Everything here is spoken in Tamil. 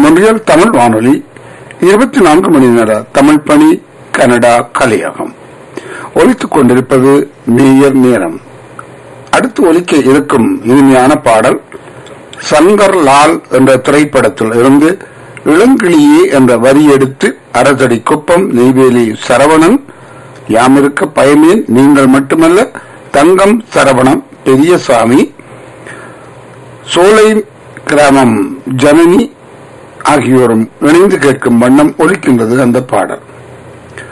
மொன்றியல் தமிழ் வானொலி இருபத்தி நான்கு மணி நேர தமிழ் பணி கனடா கலையகம் ஒலித்துக் கொண்டிருப்பது மேயர் நேரம் அடுத்து ஒலிக்க இருக்கும் இனிமையான பாடல் சங்கர் லால் என்ற திரைப்படத்தில் இருந்து இளங்கிளியே என்ற வரி எடுத்து அரசடி குப்பம் நெய்வேலி சரவணன் யாமிருக்க பயமேன் நீங்கள் மட்டுமல்ல தங்கம் சரவணம் பெரியசாமி சோலை கிராமம் ஜனனி ஆகியோரும் இணைந்து கேட்கும் வண்ணம் ஒலிக்கின்றது அந்த பாடல்